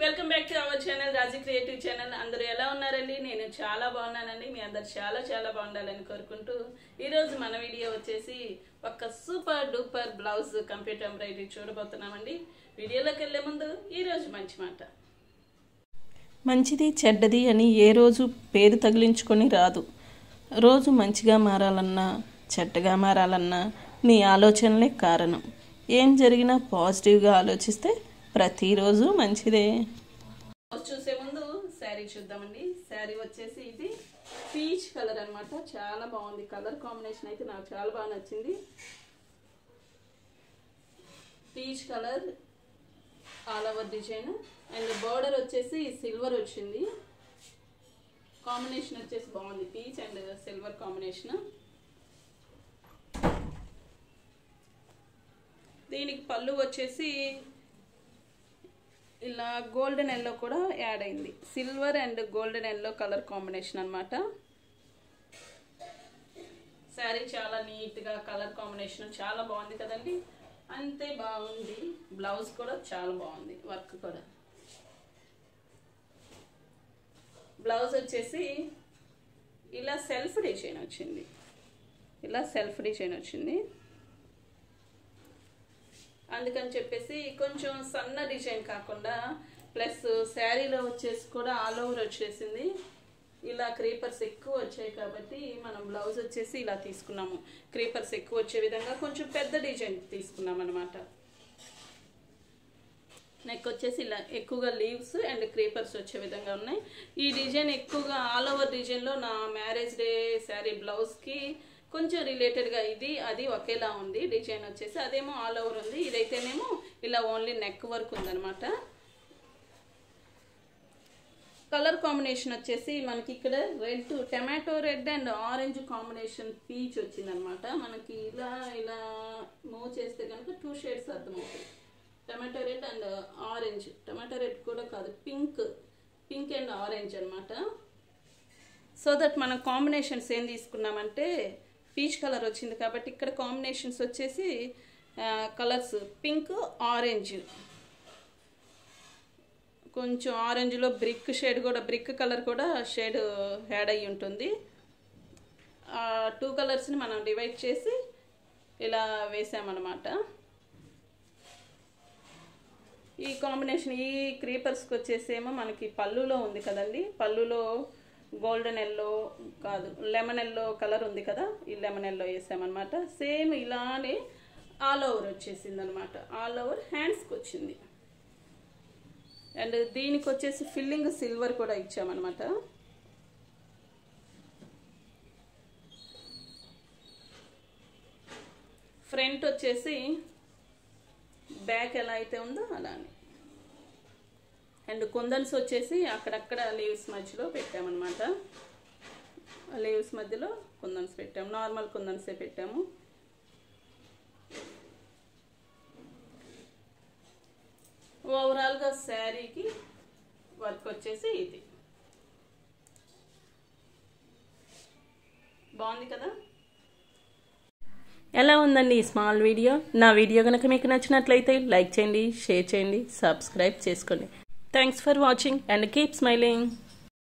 welcome back to our channel Raji creative channel అందరూ ఎలా ఉన్నారండి నేను చాలా బాగున్నానండి మీ అందరు చాలా చాలా బాగుండాలని కోరుకుంటూ ఈరోజు మన వీడియో వచ్చేసి ఒక super duper blouse computer embroidery చూడబోతున్నామండి వీడియోలోకి వెళ్ళే ముందు ఈరోజు మంచి మాట మంచిది చెడ్డది అని ఏ రోజు పేరు తగిలించుకొని రాదు రోజు మంచిగా మారాలన్నా చెడ్డగా మారాలన్నా నీ ఆలోచనలే కారణం ఏం జరిగినా పాజిటివ్గా ఆలోచిస్తే ప్రతిరోజు మంచిదే బ్లౌజ్ చూసే ముందు శారీ చూద్దామండి శారీ వచ్చేసి ఇది పీచ్ కలర్ అన్నమాట చాలా బాగుంది కలర్ కాంబినేషన్ అయితే నాకు చాలా బాగా నచ్చింది peach colour all over design and border వచ్చేసి సిల్వర్ వచ్చింది కాంబినేషన్ వచ్చేసి బాగుంది పీచ్ అండ్ సిల్వర్ కాంబినేషన్ దీనికి పళ్ళు వచ్చేసి ఇలా గోల్డెన్ ఎల్లో కూడా యాడ్ అయింది silver and golden yellow colour combination అనమాట శారీ చాలా నీట్గా కలర్ కాంబినేషన్ చాలా బాగుంది కదండి అంతే బాగుంది బ్లౌజ్ కూడా చాలా బాగుంది వర్క్ కూడా బ్లౌజ్ వచ్చేసి ఇలా సెల్ఫ్ డిజైన్ వచ్చింది ఇలా సెల్ఫ్ డిజైన్ వచ్చింది అందుకని చెప్పేసి కొంచెం సన్న డిజైన్ కాకుండా ప్లస్ శారీలో వచ్చేసి కూడా ఆల్ ఓవర్ వచ్చేసింది ఇలా క్రీపర్స్ ఎక్కువ వచ్చాయి కాబట్టి మనం బ్లౌజ్ వచ్చేసి ఇలా తీసుకున్నాము క్రీపర్స్ ఎక్కువ వచ్చే విధంగా కొంచెం పెద్ద డిజైన్ తీసుకున్నాం అనమాట నెక్ వచ్చేసి ఇలా ఎక్కువగా లీవ్స్ అండ్ క్రీపర్స్ వచ్చే విధంగా ఉన్నాయి ఈ డిజైన్ ఎక్కువగా ఆల్ ఓవర్ డిజైన్లో నా మ్యారేజ్ డే శారీ బ్లౌజ్కి కొంచెం రిలేటెడ్గా ఇది అది ఒకేలా ఉంది డిజైన్ వచ్చేసి అదేమో ఆల్ ఓవర్ ఉంది ఇదైతేనేమో ఇలా ఓన్లీ నెక్ వర్క్ ఉందనమాట కలర్ కాంబినేషన్ వచ్చేసి మనకి ఇక్కడ red tomato red and orange combination peach వచ్చిందనమాట మనకి ఇలా ఇలా మూవ్ చేస్తే కనుక టూ షేడ్స్ అర్థమవుతాయి tomato red and orange tomato red కూడా కాదు పింక్ పింక్ అండ్ ఆరెంజ్ అనమాట సో దట్ మనం కాంబినేషన్స్ ఏం తీసుకున్నామంటే పీచ్ కలర్ వచ్చింది కాబట్టి ఇక్కడ కాంబినేషన్స్ వచ్చేసి కలర్స్ పింక్ ఆరెంజ్ కొంచెం ఆరెంజ్లో బ్రిక్ షేడ్ కూడా బ్రిక్ కలర్ కూడా షేడ్ యాడ్ అయ్యి ఉంటుంది టూ కలర్స్ని మనం డివైడ్ చేసి ఇలా వేసామన్నమాట ఈ కాంబినేషన్ ఈ క్రీపర్స్కి వచ్చేసేమో మనకి పళ్ళులో ఉంది కదండి పళ్ళులో గోల్డెన్ ఎల్లో కాదు లెమన్ ఎల్లో కలర్ ఉంది కదా ఈ లెమన్ ఎల్లో వేసామన్నమాట సేమ్ ఇలానే ఆల్ ఓవర్ వచ్చేసింది అనమాట ఆల్ ఓవర్ హ్యాండ్స్కి వచ్చింది అండ్ దీనికి వచ్చేసి ఫిల్లింగ్ సిల్వర్ కూడా ఇచ్చామన్నమాట ఫ్రంట్ వచ్చేసి బ్యాక్ ఎలా అయితే ఉందో అలానే అండ్ కుందన్స్ వచ్చేసి అక్కడక్కడ లీవ్స్ మధ్యలో పెట్టామన్నమాట లీవ్స్ మధ్యలో కుందన్స్ పెట్టాము నార్మల్ కుందన్సే పెట్టాము ఓవరాల్గా శారీకి వర్క్ వచ్చేసి ఇది బాగుంది కదా ఎలా ఉందండి ఈ స్మాల్ వీడియో నా వీడియో కనుక మీకు నచ్చినట్లయితే లైక్ చేయండి షేర్ చేయండి సబ్స్క్రైబ్ చేసుకోండి thanks for watching and keep smiling